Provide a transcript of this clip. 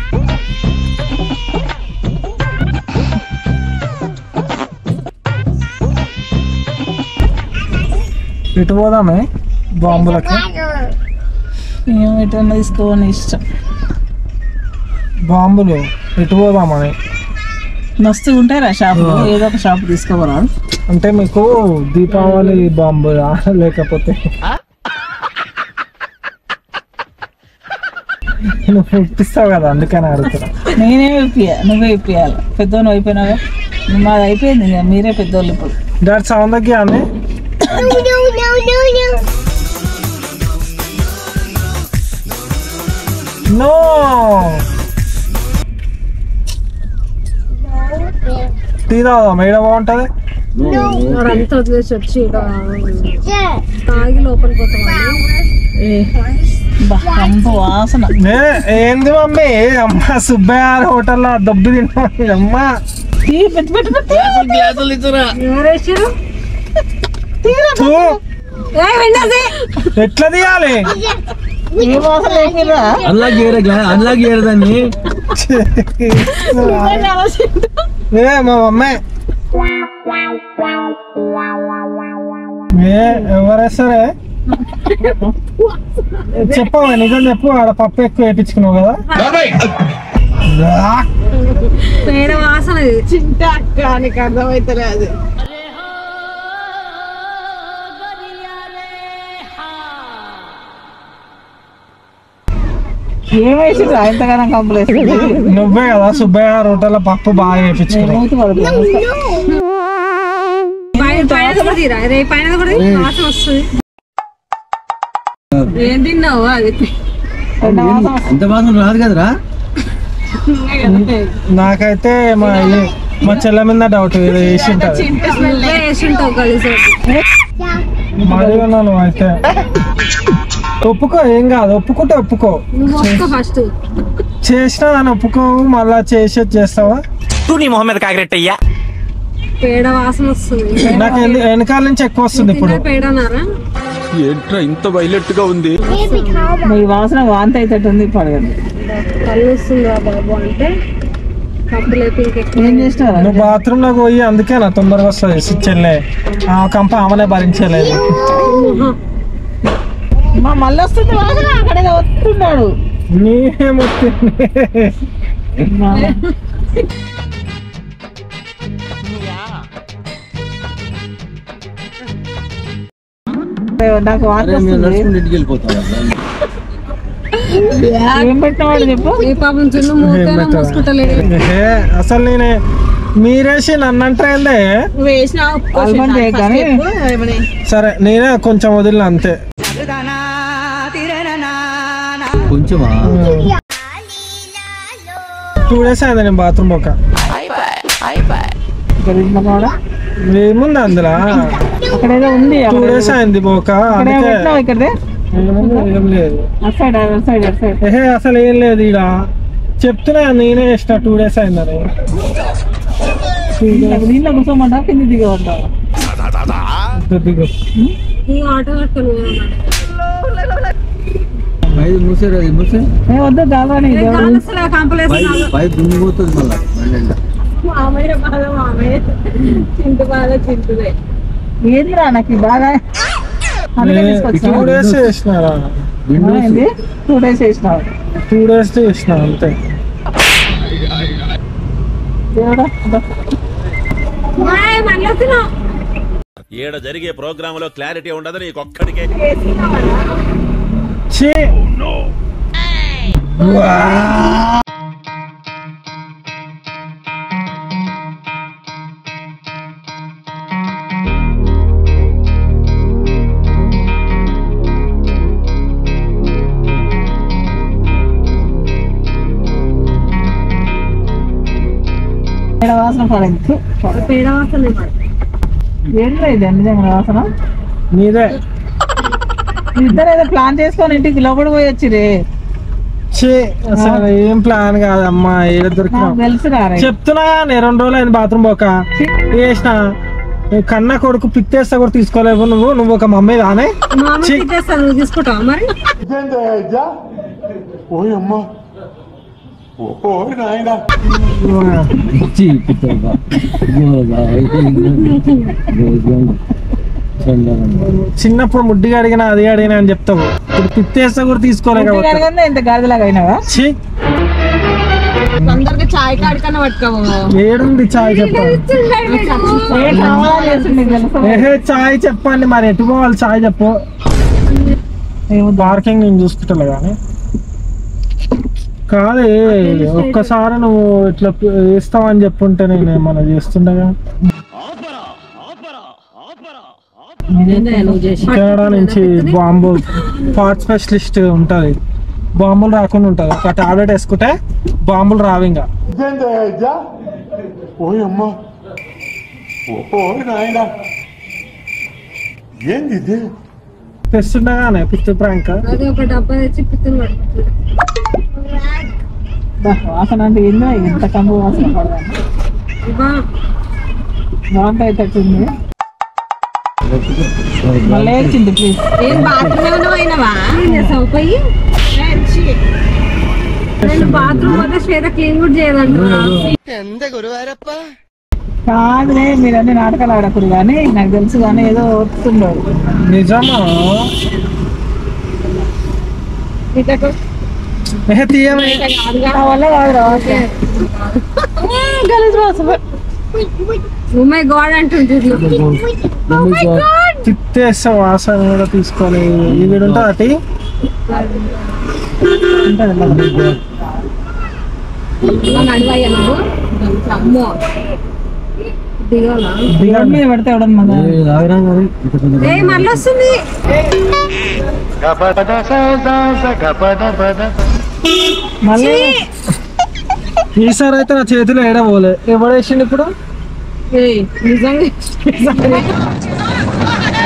ఇటు పోదామే బాంబులకి మేము ఎటన్నా తీసుకోవని ఇష్టం బాంబులు ఇటు పోదామని మస్తు ఉంటాయి షాపు ఏదో ఒక షాప్ తీసుకోవరా అంటే మీకు దీపావళి బాంబు లేకపోతే నువ్వు ఇప్పిస్తావు కదా అందుకని అడుగుతున్నా నేనే ఇప్పియా నువ్వే ఇప్పియాలి పెద్దోళ్ళు అయిపోయినావా మాది అయిపోయింది ఇక మీరే పెద్దోళ్ళు ఇప్పుడు డాడీ సౌండ్ తగ్గి అని నో టీ తాగుదాం ఏడ బాగుంటది అంతా వదిలేసి వచ్చి ఈడ తాగి లోపలికి పోతాం ఏ, బా, కంపు వాసన ఏ, ఏంది మమ్మీ అమ్మ సుబ్బయ్య హోటల్లో దబ్బు తింటాం అమ్మ తీ, పెట్టు, పెట్టు, పెట్టు. ఎవరేసారు తూ, ఏ విన్నది ఎట్లా తీయాలి ఏ వాసన లేకుండా అన్లాక్ చేయరా గ్లా- అన్లాక్ చేయరా దాన్ని ఏ మా మమ్మీ ఏ ఎవరేస్తారే చెప్పవా నిజం చెప్పు ఆడ పప్పు ఎక్కువ వేయించుకున్నావు కదా ఆ, పేడ వాసన ఇది. చింత అక్క నీకు అర్థమైతలేదు ఏమేసి ఇంతగానం కంపలేసి నువ్వే కదా సుబ్బయ్య హోటల్లో పప్పు బాగా వేయించుకున్నావు పైన పైన కూడా తీరా రే పైన కూడా తీ. వాసన వస్తుంది ఏం తిన్నావు అది ఎంత వాసన రాదు కదరా నాకైతే మా ఈ- మా చెల్ల మీద డౌట్ ఇది వేసి ఉంటుంది నువ్వే వేసి ఉంటావు కలిసి మరి ఉన్నాను అయితే ఒప్పుకో ఏం కాదు ఒప్పుకుంటే ఒప్పుకో నువ్వు ఒక్క ఫస్ట్ చేసినా దాన్ని ఒప్పుకోవు మళ్ళా చేసేది చేస్తావా పేడ వాసన వస్తుంది నాకు ఎన్ని- వెనకాల నుంచి ఎక్కువ వస్తుంది ఇప్పుడు తిన్నా పేడనారా ఏంట్రా ఇంత వైలెట్ గా ఉంది మీ వాసన వాంతి అవుతుంది పడగదు కళ్ళు వస్తుంది రా బాబు అంటే కప్పు లేపి ఇంకెక్కువ ఏం చేసినారా నువ్వు బాత్రూమ్ లోకి పోయి అందుకే నా తొందరగా వస్తుంది చెల్లె ఆ కంప ఆమెనే భరించలేదు మా మళ్ళీ వస్తుంది వాసన అక్కడే వస్తున్నాడు నీకేమొస్తుంది నాకు వాంతి అరే మేము వస్తుంది నడుచుకుంటూ ఇంటికి వెళ్ళిపోతాం ఏం పెట్టినవాడు చెప్పు ఏ పాపం చున్ను మూతైనా మూసుకుంటలేదు ఏ, అసలు నేనే మీరేసి నన్ను అంటే అల్మన్ చేయ కానీ సరే నేనే కొంచెం వదిలిన అంతే కొంచెమా టూ డేస్ అయింది నేను బాత్రూమ్ ఒక ఇక్కడ ఉన్నవాడా? ఏముంది అందులో అక్కడ ఏదో ఉంది టూ అక్కడ డేస్ అయింది పోక అక్కడ ఏదో అందుకే పెట్టినావు ఇక్కడే ఏముంది, ఏం లేదు అటు సైడ్ అటు సైడ్ అటు సైడ్ ఏహే అసలు ఏం లేదు ఇక చెప్తున్నా నేనే చేసిన టూ డేస్ అయిందని దీంట్లో కూర్చోమంటా కింద దిగమంటా దిగు. ఈ ఆటో కట్టుకొని పై మూసారు అది మూసే ఏ వద్దు కాదని కంపలేసి పై దున్నిపోతుంది మళ్ళా బండి మామయ్య బాధ మామయ్య చింటు బాధ చింటుదే ఏందిరా నాకు ఈ బాగా అందుకే టూ తీసుకొచ్చా డేస్ చేసినారా ఏంది టూ డేస్ వేసినావు టూ డేస్ చేసిన అంతే దేవుడా అబ్బా. మళ్ళీ వస్తున్నావు ఈడ జరిగే ప్రోగ్రాంలో క్లారిటీ ఉండదు నీకొక్కడికే ఛీ ఈడ వాసన పడింది పేడ వాసన ఏంద్రా ఇది నిజంగా వాసన నీదే ఇద్దరు ఏదో ప్లాన్ చేసుకొని ఇంటికి లోపల పోయి వచ్చిరే ఛీ అసలు ఏం ప్లాన్ కాదమ్మా ఏడ దొరికినా నాకు తెలుసు రే చెప్తున్నా నేను రెండు రోజులు అయింది బాత్రూమ్ పోక వేసిన కన్నా కొడుకు పిక్తేస్తా కూడా తీసుకోలేవు నువ్వు నువ్వు ఒక మమ్మీ రానే మామయ్య తిట్టేస్తాను నువ్వు తీసుకుంటావా మరి ఇచ్చి పిచ్చోగా. ఇదిగోగా, అయితే ఇంకా ఇదిగో. చందనం. చిన్నప్పుడు ముడ్డిగా అడిగినా అది అడిగినా అని చెప్తావు ఇప్పుడు పిత్తేస్తా కూడా తీసుకోలే కాబట్టి అడగందే ఇంత గాడిదలాగా అయినావా ఛీ, అందరికి చాయ్ కాడికన్నా పట్టుకోవు ఏడుంది చాయ్ చెప్పండి ఏ కావాలని చేస్తుంది నీకు తెలుసా? ఏహే చాయ్ చెప్పండి మరి ఎటు పోవాలి చాయ్ చెప్పు ఏమో పార్కింగ్ నేను చూసుకుంటా కానీ కాదే ఒక్కసారి నువ్వు ఇట్లా వేస్తావని చెప్పుంటే నేను ఏమన్నా చేస్తుండగా కెనడా నుంచి బాంబు పార్ట్ స్పెషలిస్ట్ ఉంటుంది బాంబులు రాకుండా ఉంటుంది ఒక టాబ్లెట్ వేసుకుంటే బాంబులు రావు ఇంకా తెస్తుండగానే పిచ్చి ప్రాంక్ అది ఒక డబ్బా తెచ్చి పిత్తులు పడుతుంది బా, వాసన అంటే ఏందో ఎంత కంపు వాసన పడదాను బాగుంటాయి తట్టింది మళ్ళీ వచ్చింది ప్లీజ్ ఏం బాత్రూమ్ పోయినవా చేసావు పోయి నేను బాత్రూమ్ పోతే శ్వేత క్లీన్ కూడా చేయదంటున్నా కాదులే మీరన్నీ నాటకాలు ఆడకూడదు కానీ నాకు తెలుసు కానీ ఏదో వస్తుండవు నిజమా ఏ తీయమే నా వల్ల కాదు రావట్లే ఉమ్మాయి గాడ్ అంటుంటుంది తిత్తేస్తే వాసన కూడా తీసుకోవాలి ఈ వీడు ఉంటుంది అటు నడివయ్యా నువ్వు అమ్మో దిగాలా రోడ్ మీద పెడితే ఎవడన్నా మన ఏ, తాగినా కానీ ఇంత కొంచెం ఏ మళ్ళీ వస్తుంది మళ్ళీ ఈసారి అయితే నా చేతిలో ఏడబోలే ఎవడేసిండు ఇప్పుడు ఏయ్, నిజంగా